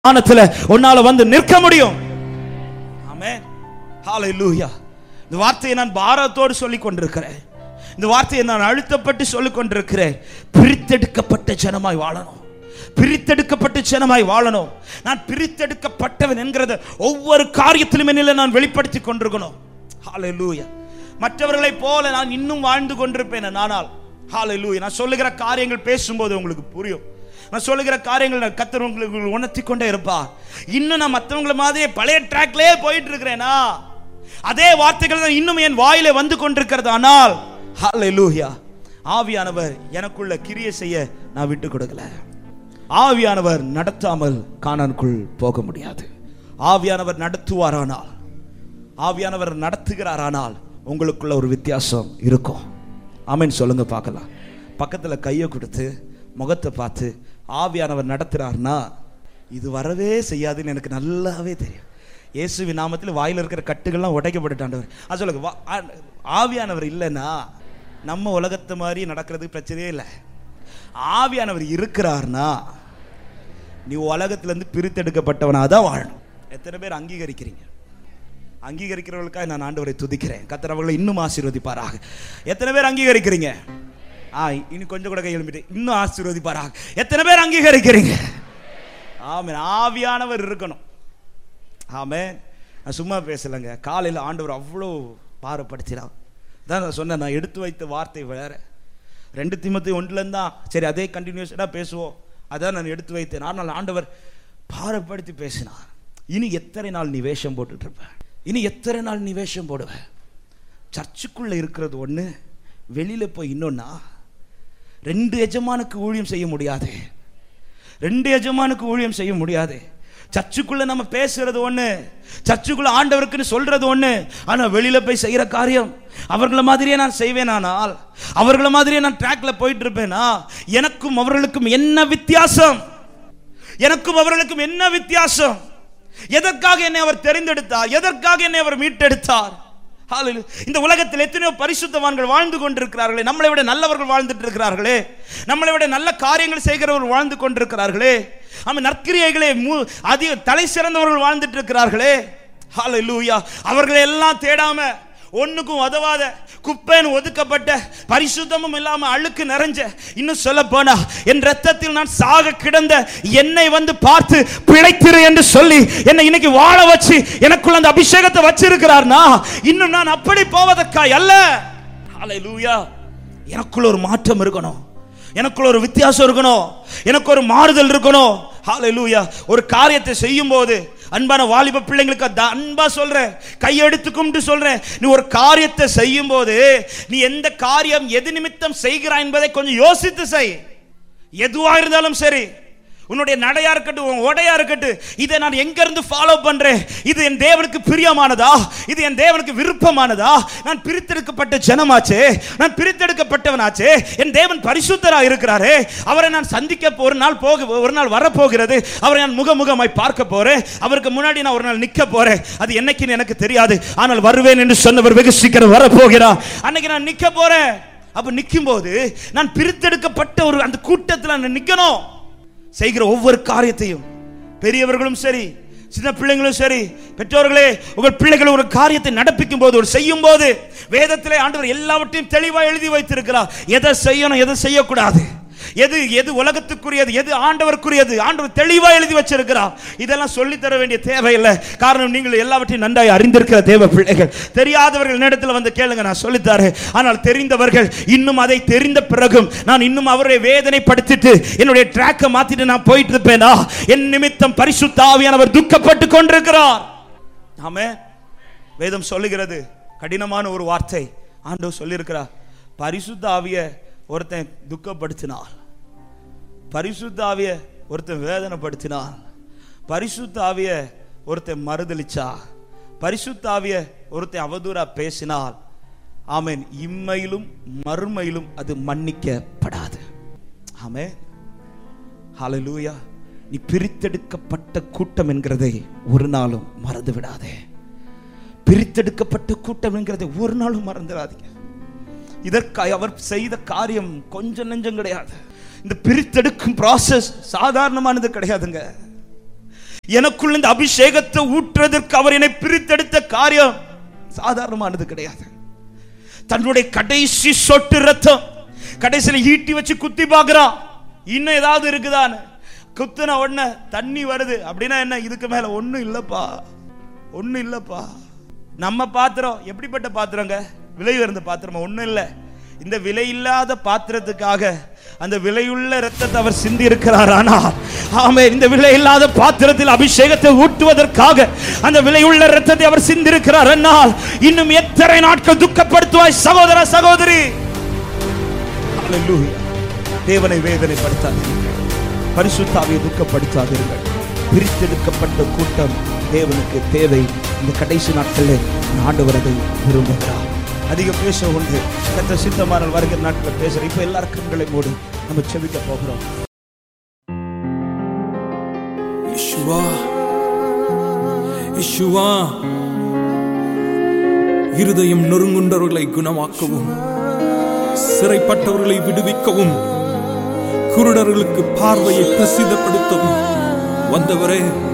ஸ்தானத்துல உன்னால வந்து நிற்க முடியும் ஆமென் ஹalleluya இந்த வார்த்தையை நான் பாரத்தோடு சொல்லிக் கொண்டிருக்கிறேன் இந்த வார்த்தையை நான் அழுத்தப்பட்டு சொல்லிக் கொண்டிருக்கிறேன் பிரித்தெடுக்கப்பட்ட ஜனமாய் வாழணும் பிரித்தெடுக்கப்பட்ட ஜனமாய் வாழணும் நான் பிரித்தெடுக்கப்பட்டவன் என்கிறத ஒவ்வொரு காரியத்திலும் என்னில நான் வெளிப்படுத்தி கொண்டிருக்கணும் ஹalleluya மற்றவர்களைப் போல நான் இன்னும் வாழ்ந்து கொண்டிருப்பேன் ஆனால் ஹalleluya நான் சொல்லுகிற காரியங்கள் பேசும்போது உங்களுக்கு புரியும் நான் சொல்லுகிற காரியங்கள் நான் கத்தர் உங்களுக்கு உணர்த்தி கொண்டே இருப்பார் இன்னும் நான் மற்றவங்கள மாதிரி பழைய ட்ராக்லயே போயிட்டு இருக்கிறேனா அதே வார்த்தைகள் தான் இன்னும் என் வாயில வந்து கொண்டிருக்கிறது ஆனால் ஹalleluya ஆவியானவர் எனக்குள்ள கிரியை செய்ய நான் விட்டு கொடுக்கல ஆவியானவர் நடத்தாமல் கானானுக்குள் போக முடியாது ஆவியானவர் நடத்துவாரானால் ஆவியானவர் நடத்துகிறாரானால் உங்களுக்குள்ள ஒரு வித்தியாசம் இருக்கும் ஆமென் சொல்லுங்க பார்க்கலாம் பக்கத்துல கையை கொடுத்து முகத்தை பார்த்து ஆவியானவர் நடத்துறாருன்னா இது வரவே செய்யாதுன்னு எனக்கு நல்லாவே தெரியும் இயேசுவின் நாமத்தில் வாயில இருக்கிற கட்டுகள்லாம் உடைக்கப்பட்டுட்டாண்டவர் அது சொல்லுங்க வா- ஆ- ஆவியானவர் இல்லைன்னா நம்ம உலகத்தை மாதிரி நடக்கிறதுக்கு பிரச்சனையே இல்லை ஆவியானவர் இருக்கிறார்னா நீ உலகத்திலிருந்து பிரித்தெடுக்கப்பட்டவனாக தான் வாழணும் எத்தனை பேர் அங்கீகரிக்கிறீங்க அங்கீகரிக்கிறவர்களுக்காக நான் ஆண்டவரை துதிக்கிறேன் கத்தர் அவர்களை இன்னும் ஆசீர்வதிப்பாராக எத்தனை பேர் அங்கீகரிக்கிறீங்க ஆ இனி கொஞ்சம் கூட கை எழுப்பிட்டு இன்னும் ஆசீர்வதிப்பாராக எத்தனை பேர் அங்கீகரிக்கிறீங்க ஆமென் ஆவியானவர் இருக்கணும் ஆமென் நான் சும்மா பேசலைங்க காலையில் ஆண்டவர் அவ்வளோ பாரப்படுத்தினான் தான் நான் சொன்னேன் நான் எடுத்து வைத்த வார்த்தை வேற ரெண்டு திமத்தி ஒன்றுலேருந்து தான் சரி அதே கண்டினியூஸாக பேசுவோம் அதான் நான் எடுத்து வைத்தேன் ஆனால் ஆண்டவர் பாரப்படுத்தி பேசினார் இனி எத்தனை நாள் நீ வேஷம் போட்டுட்டு இருப்ப இனி எத்தனை நாள் நீ வேஷம் போடுவ சர்ச்சுக்குள்ள இருக்கிறது ஒன்று வெளியில போய் இன்னொன்னா ரெண்டு எஜமானுக்கு ஊழியம் செய்ய முடியாது ரெண்டு எஜமானுக்கு ஊழியம் செய்ய முடியாது சர்ச்சுக்குள்ள நம்ம பேசுறது ஒண்ணு சர்ச்சுக்குள்ள ஆண்டவருக்குன்னு சொல்றது ஒண்ணு ஆனா வெளியில போய் செய்யற காரியம் அவர்கள மாதிரியே நான் செய்வேனானால் அவர்கள மாதிரியே நான் ட்ராக்ல போயிட்டு இருப்பேனா எனக்கும் அவர்களுக்கும் என்ன வித்தியாசம் எனக்கும் அவர்களுக்கும் என்ன வித்தியாசம் எதற்காக என்னை அவர் தெரிந்தெடுத்தார் எதற்காக என்னை அவர் மீட்டெடுத்தார் ஹalleluya. இந்த உலகத்தில் எத்தனையோ பரிசுத்தவான்கள் வாழ்ந்து கொண்டிருக்கிறார்களே நம்மளை விட நல்லவர்கள் வாழ்ந்துட்டு இருக்கிறார்களே நம்மளை விட நல்ல காரியங்கள் செய்கிறவர்கள் வாழ்ந்து கொண்டிருக்கிறார்களே ஆமாம் நற்கிரியைகளே மு- அதிக தலை சிறந்தவர்கள் வாழ்ந்துட்டு இருக்கிறார்களே ஹalleluya. அவர்களை எல்லாம் தேடாம ஒண்ணுக்கும் உதவாத குப்பைன்னு ஒதுக்கப்பட்ட பரிசுத்தமும் இல்லாம அழுக்கு நிறைஞ்ச இன்னும் சொல்ல போனா என் ரத்தத்தில் நான் சாக கிடந்த என்னை வந்து பார்த்து பிழைத்திரு என்று சொல்லி என்னை இன்னைக்கு வாழ வச்சு எனக்குள்ள அந்த அபிஷேகத்தை வச்சிருக்கிறார்னா இன்னும் நான் அப்படி போவதற்காய் அல்ல ஹalleluya எனக்குள்ள ஒரு மாற்றம் இருக்கணும் எனக்குள்ள ஒரு வித்தியாசம் இருக்கணும் எனக்கு ஒரு மாறுதல் இருக்கணும் ஹalleluya ஒரு காரியத்தை செய்யும் போது அன்பான வாலிப பிள்ளைங்களுக்கு அத- அன்பா சொல்றேன் கையெடுத்து கும்பிட்டு சொல்றேன் நீ ஒரு காரியத்தை செய்யும் போது நீ எந்த காரியம் எது நிமித்தம் செய்கிறாய் என்பதை கொஞ்சம் யோசித்து செய் எதுவா இருந்தாலும் சரி உன்னுடைய நடையா இருக்கட்டும் உன் உடையா இருக்கட்டும் இதை நான் எங்க இருந்து ஃபாலோ பண்றேன் இது என் தேவனுக்கு பிரியமானதா இது என் தேவனுக்கு விருப்பமானதா நான் பிரித்தெடுக்கப்பட்ட ஜனமாச்சே நான் பிரித்தெடுக்கப்பட்டவனாச்சே என் தேவன் பரிசுத்தரா இருக்கிறாரே அவரை நான் சந்திக்க ஒரு நாள் போக ஒரு நாள் வரப்போகிறது அவரை நான் முகமுகமாய் பார்க்க போறேன் அவருக்கு முன்னாடி நான் ஒரு நாள் நிக்க போறேன் அது என்னைக்குன்னு எனக்கு தெரியாது ஆனால் வருவேன் என்று சொன்னவர் வெகு சீக்கிரம் வரப்போகிறார் அன்னைக்கு நான் நிக்க போறேன் அப்ப நிற்கும் போது நான் பிரித்தெடுக்கப்பட்ட ஒரு அந்த கூட்டத்தில் நான் நிக்கணும் செய்கிற ஒவ்வொரு காரியத்தையும் பெரியவர்களும் சரி சின்ன பிள்ளைங்களும் சரி பெற்றோர்களே உங்கள் பிள்ளைகள் ஒரு காரியத்தை நடப்பிக்கும் போது ஒரு செய்யும் போது வேதத்திலே ஆண்டவர் எல்லாவற்றையும் தெளிவாக எழுதி வைத்திருக்கிறார் எதை செய்யணும் எதை செய்யக்கூடாது எது எது உலகத்துக்குரியது எது ஆண்டவருக்குரியது ஆண்டவர் தெளிவா எழுதி வச்சிருக்கிறார் இதெல்லாம் சொல்லி தர வேண்டிய தேவையில்லை காரணம் நீங்கள் எல்லாவற்றையும் நன்றாய் அறிந்திருக்கிற தேவ பிள்ளைகள் தெரியாதவர்கள் இடத்துல வந்து கேளுங்க நான் சொல்லித்தரேன் ஆனால் தெரிந்தவர்கள் இன்னும் அதை தெரிந்த பிறகும் நான் இன்னும் அவரை வேதனைப்படுத்திட்டு என்னுடைய ட்ராக்கை மாத்திட்டு நான் போயிட்டு இருப்பேனா என் நிமித்தம் பரிசுத்த ஆவியானவர் துக்கப்பட்டு கொண்டிருக்கிறார் ஆமே வேதம் சொல்லுகிறது கடினமான ஒரு வார்த்தை ஆண்டவர் சொல்லியிருக்கிறார் பரிசுத்த ஆவிய ஒருத்தன் துக்கப்படுத்தினார் பரிசுத்த ஆவிய ஒருத்தன் வேதனைப்படுத்தினார் பரிசுத்த ஆவிய ஒருத்தன் மறுதலிச்சா பரிசுத்த ஆவிய ஒருத்தன் அவதூறா பேசினால் ஆமென் இம்மையிலும் மறுமையிலும் அது மன்னிக்கப்படாது ஆமென் ஹalleluya நீ பிரித்தெடுக்கப்பட்ட கூட்டம் என்கிறதை ஒரு நாளும் மறந்து விடாதே பிரித்தெடுக்கப்பட்ட கூட்டம் என்கிறதை ஒரு நாளும் மறந்துடாதீங்க இதற்காக அவர் செய்த காரியம் கொஞ்சம் நெஞ்சம் கிடையாது இந்த பிரித்தெடுக்கும் process சாதாரணமானது கிடையாதுங்க எனக்குள்ள இந்த அபிஷேகத்தை ஊற்றுறதற்கு அவர் என்னை பிரித்தெடுத்த காரியம் சாதாரணமானது கிடையாது தன்னுடைய கடைசி சொட்டு ரத்தம் கடைசியில் ஈட்டி வச்சு குத்தி பார்க்கறான் இன்னும் ஏதாவது இருக்குதான்னு குத்துன உடனே தண்ணி வருது அப்படின்னா என்ன இதுக்கு மேல ஒண்ணும் இல்லப்பா ஒண்ணும் இல்லப்பா நம்ம பாத்திரம் எப்படிப்பட்ட பாத்திரங்க விலை உயர்ந்த பாத்திரமா ஒண்ணும் இல்லை இந்த விலை இல்லாத பாத்திரத்துக்காக அந்த விலையுள்ள ரத்தத்தை அவர் சிந்தி இருக்கிறார் ஆனால் ஆமே இந்த விலை இல்லாத பாத்திரத்தில் அபிஷேகத்தை ஊட்டுவதற்காக அந்த விலையுள்ள ரத்தத்தை அவர் சிந்திருக்கிறார் என்னால் இன்னும் எத்தனை நாட்கள் துக்கப்படுத்துவாய் சகோதர சகோதரி Hallelujah. தேவனை வேதனைப்படுத்தாதீர்கள் பரிசுத்தாவை துக்கப்படுத்தாதீர்கள் பிரித்தெடுக்கப்பட்ட கூட்டம் தேவனுக்கு தேவை இந்த கடைசி நாட்களில் ஆண்டவர் அதை விரும்புகிறார் அதிக பேச உண்டு கத்த சித்தமான வருகிற நாட்கள் பேசுற இப்ப எல்லாரும் கண்களை மூடி நம்ம செவிக்க போகிறோம் யெஷுவா யெஷுவா இருதயம் நொறுங்குண்டவர்களை குணமாக்கவும் சிறைப்பட்டவர்களை விடுவிக்கவும் குருடர்களுக்கு பார்வையை பிரசித்தப்படுத்தவும் வந்தவரே